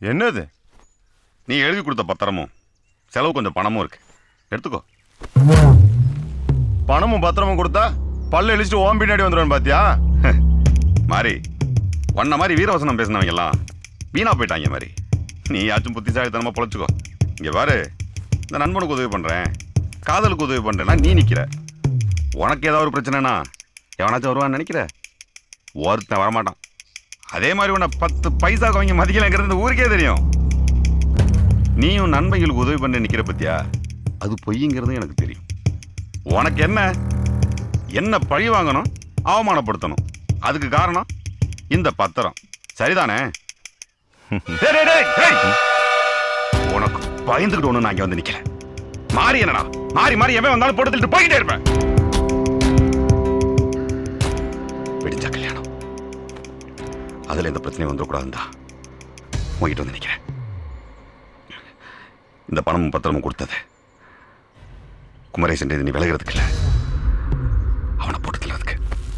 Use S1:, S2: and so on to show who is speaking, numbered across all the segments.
S1: என்னது நீ எழுதி கொடுத்த பத்திரமும் செலவு கொஞ்சம் பணமும் இருக்கு எடுத்துக்கோ பணமும் பத்திரமும் கொடுத்தா பல்ல இழிச்சிட்டு ஓம் பின்னாடி வந்துடுவேன் பாத்தியா மாறி உன்ன மாதிரி வீரவசனம் பேசினவங்க எல்லாம் வீணா போயிட்டாங்க மாதிரி நீ யாச்சும் புத்திசாலித்தனமா பொழைச்சுக்கோ இங்க பாரு இந்த நண்பனுக்கு உதவி பண்றேன் காதலுக்கு உதவி பண்றேன்னா நீ நிக்கிற உனக்கு ஏதாவது ஒரு பிரச்சனைனா எவனாச்சும் வருவான்னு நினைக்கிற ஒருத்தன் வரமாட்டான் அதே மாதிரி உன்னை பத்து பைசாக்கு அவங்க மதிக்கலைங்கிறது இந்த ஊருக்கே தெரியும் நீயும் நண்பர்களுக்கு உதவி பண்ண நிக்கிற பத்தியா அது பொய்ங்கிறதும் எனக்கு தெரியும் உனக்கு என்ன என்ன பழி வாங்கணும் அவமானப்படுத்தணும் அதுக்கு காரணம் இந்த பத்திரம் சரிதானே டேய், டேய், டேய், டேய். உனக்கு பயந்துக்கிட்டு ஒண்ணு நான் இங்க வந்து நிக்கிறேன் மாறி என்னடா மாறி மாறி எவன் வந்தாலும் போட்டு தள்ளிட்டு போய்கிட்டே இருப்பேன் விடிஞ்ச கல்யாணம் அதுல எந்த பிரச்சனையும் வந்துடக்கூடாதுன்னு தான் உங்ககிட்ட வந்து நிக்கிறேன் இந்த பணமும் பத்திரமும் கொடுத்தது குமரேசன் நீ விலகிறதுக்கு இல்ல அவனை போட்டு தள்ளதுக்கு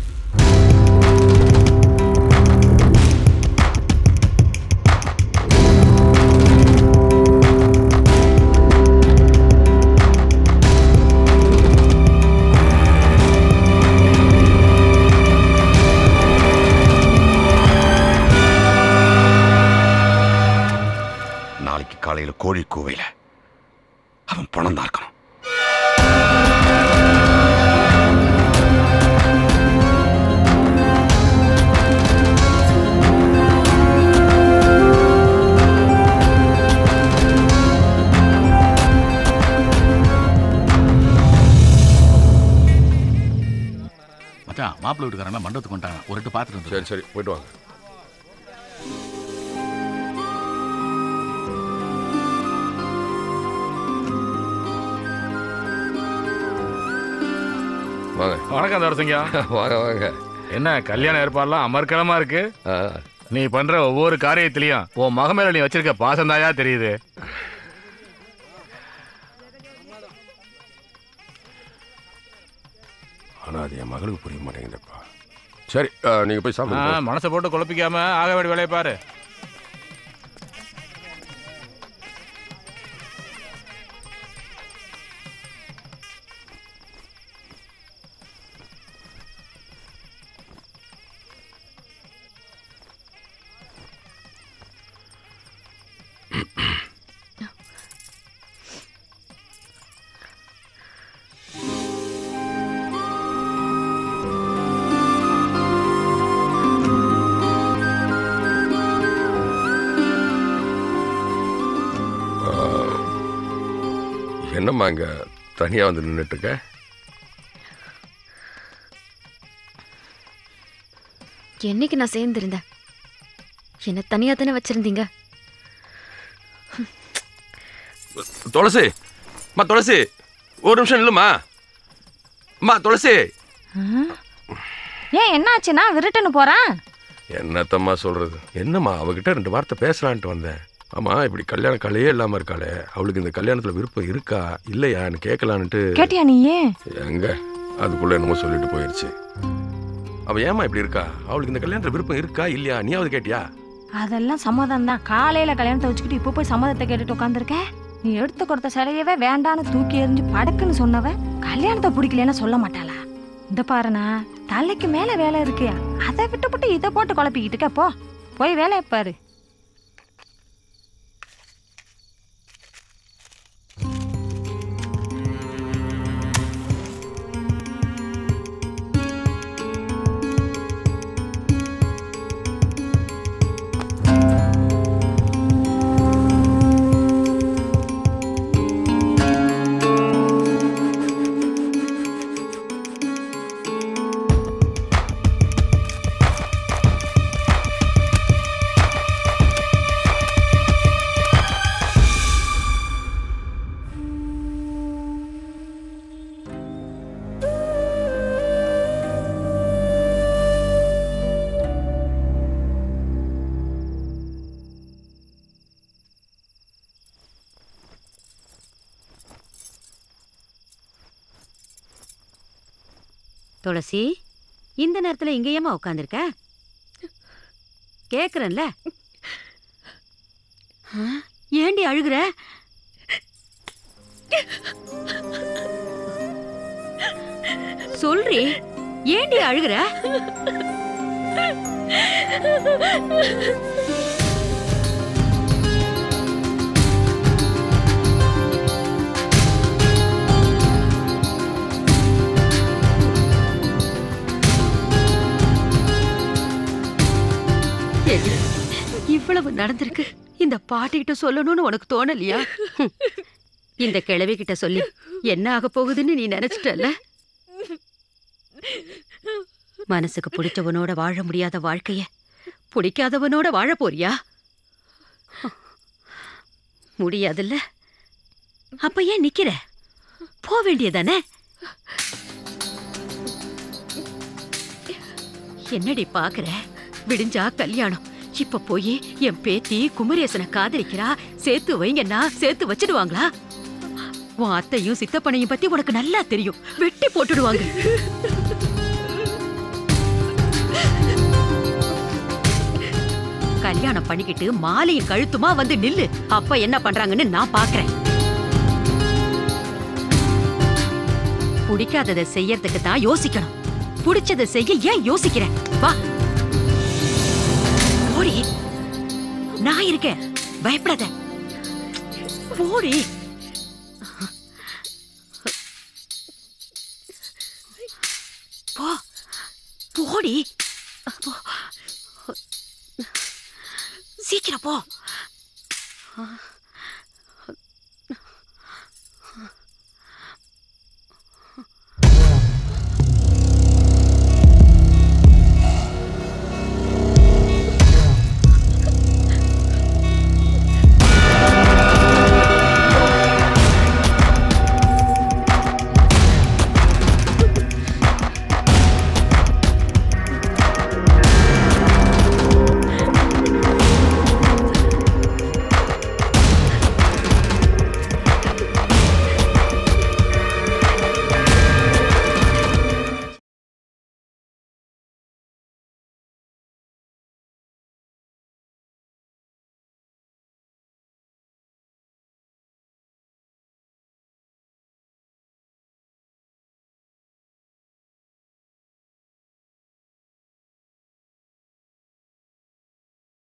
S1: நாளைக்கு காலையில கோழி கூவையில அவன் பணம் தான் இருக்கணும்
S2: மச்சான் மாப்பிள்ளை வீட்டுக்காரங்க மண்டபத்துக்கு வந்துட்டாங்க ஒரு எட்டு பார்த்துட்டு வந்து
S3: சரி சரி போயிட்டு வாங்க வாங்க
S4: வணக்கம் தரசிங்கா
S3: வாங்க வாங்க
S4: என்ன கல்யாண ஏற்பாடுலாம் அமர்க்கலமா இருக்கு
S3: ஆ,
S4: நீ பண்ற ஒவ்வொரு காரியத்திலையும் உன் மக மேல நீ வச்சிருக்க பாசந்தாயா தெரியுது
S3: ஆனா அது என் மகளுக்கு புரிய மாட்டேங்குதுப்பா சரி ஆ, நீங்க போய்
S4: ஆ,
S3: சாப்பிடுங்க
S4: மனசை போட்டு குழப்பிக்காம ஆக வேண்டிய வேலையை பாரு
S3: என்னம்மா இங்க தனியா வந்து நின்றுட்டு இருக்க
S5: என்னைக்கு நான் சேர்ந்திருந்தேன் என்ன தனியா தானே வச்சிருந்தீங்க
S3: துளசி மா துளசி ஒரு நிமிஷம் இல்லைம்மா அம்மா துளசி
S6: ஏன் என்னாச்சுன்னா விருட்டுன்னு போறான்
S3: என்னத்தம்மா சொல்றது என்னம்மா அவகிட்ட ரெண்டு வார்த்தை பேசலான்ட்டு வந்தேன் ஆமா இப்படி கல்யாண கலையே இல்லாம இருக்காளே அவளுக்கு இந்த கல்யாணத்துல விருப்பம் இருக்கா இல்லையான்னு கேட்கலான்ட்டு
S6: கேட்டியா நீ ஏன்
S3: எங்க அதுக்குள்ள என்னமோ சொல்லிட்டு போயிடுச்சு அவ ஏமா இப்படி இருக்கா அவளுக்கு இந்த கல்யாணத்துல விருப்பம் இருக்கா இல்லையா நீயாவது கேட்டியா
S6: அதெல்லாம் சம்மதம் தான் காலையில கல்யாணத்தை வச்சுக்கிட்டு இப்போ போய் சம்மதத்தை கேட்டுட்டு உட்காந்துருக்க நீ எடுத்து கொடுத்த சிலையவே வேண்டான்னு தூக்கி எறிஞ்சு படக்குன்னு சொன்னவ கல்யாணத்தை பிடிக்கலன்னு சொல்ல மாட்டாளா இந்த பாருண்ணா தலைக்கு மேல வேலை இருக்கு அதை விட்டு போட்டு இதை போட்டு குழப்பிக்கிட்டு இருக்க போ போய் வேலையை பாரு
S7: துளசி இந்த நேரத்துல இங்க ஏமா உட்காந்துருக்க கேக்குறேன்ல ஏண்டி அழுகுற சொல்றி ஏண்டி அழுகுற ஏண்டி, இவ்வளவு நடந்திருக்கு இந்த பாட்டிகிட்ட சொல்லணும்னு உனக்கு தோணலையா ஹம். இந்த கிழவி கிட்ட சொல்லி என்ன ஆக போகுதுன்னு நீ நினைச்சிட்டல மனசுக்கு பிடிச்சவனோட வாழ முடியாத வாழ்க்கைய பிடிக்காதவனோட வாழ போறியா முடியாதுல்ல அப்ப ஏன் நிக்கிற போக வேண்டியதானே என்னடி பாக்குற விடிஞ்சா கல்யாணம் இப்ப போய் என் பேத்தி குமரேசனை காதலிக்கிறா சேர்த்து வைங்கன்னா சேர்த்து வச்சிடுவாங்களா உன் அத்தையும் சித்தப்பனையும் பத்தி உனக்கு நல்லா தெரியும் வெட்டி போட்டுடுவாங்க கல்யாணம் பண்ணிக்கிட்டு மாலையும் கழுத்துமா வந்து நில்லு அப்ப என்ன பண்றாங்கன்னு நான் பாக்குறேன் பிடிக்காததை செய்யறதுக்கு தான் யோசிக்கணும் பிடிச்சதை செய்ய ஏன் யோசிக்கிறேன் வா போடி நான் இருக்கேன் பயப்படாத போடி போ போடி போ சீக்கிரம் போ